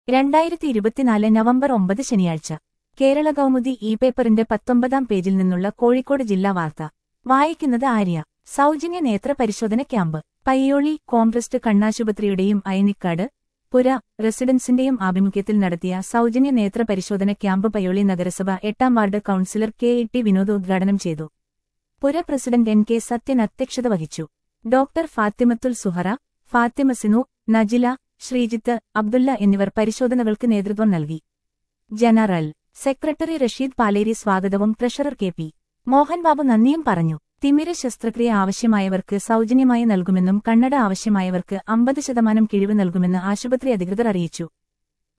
രണ്ടായിരത്തി ഇരുപത്തിനാല് നവംബർ ഒമ്പത് ശനിയാഴ്ച കേരള കൗമുദി ഇ പേപ്പറിന്റെ പത്തൊമ്പതാം പേജിൽ നിന്നുള്ള കോഴിക്കോട് ജില്ലാ വാർത്ത വായിക്കുന്നത് ആര്യ സൗജന്യ നേത്ര പരിശോധന ക്യാമ്പ് പയ്യോളി കോംട്രസ്റ്റ് കണ്ണാശുപത്രിയുടെയും അയനിക്കാട് പുര റെസിഡൻസിന്റെയും ആഭിമുഖ്യത്തിൽ നടത്തിയ സൗജന്യ നേത്ര പരിശോധന ക്യാമ്പ് പയ്യോളി നഗരസഭ എട്ടാം ward councillor K E T Vinod ഉദ്ഘാടനം ചെയ്തു Pura president N K Sathyan അധ്യക്ഷത വഹിച്ചു ഡോക്ടർ ഫാത്തിമത്തുൽ സുഹറ ഫാത്തിമ സിനു നജില ശ്രീജിത്ത് അബ്ദുല്ല എന്നിവർ പരിശോധനകൾക്ക് നേതൃത്വം നൽകി ജനറൽ സെക്രട്ടറി റഷീദ് പാലേരി സ്വാഗതവും treasurer K P Mohan Babu നന്ദിയും പറഞ്ഞു തിമിര ശസ്ത്രക്രിയ ആവശ്യമായവർക്ക് സൗജന്യമായി നൽകുമെന്നും കണ്ണട ആവശ്യമായവർക്ക് അമ്പത് ശതമാനം കിഴിവ് നൽകുമെന്ന് ആശുപത്രി അധികൃതർ അറിയിച്ചു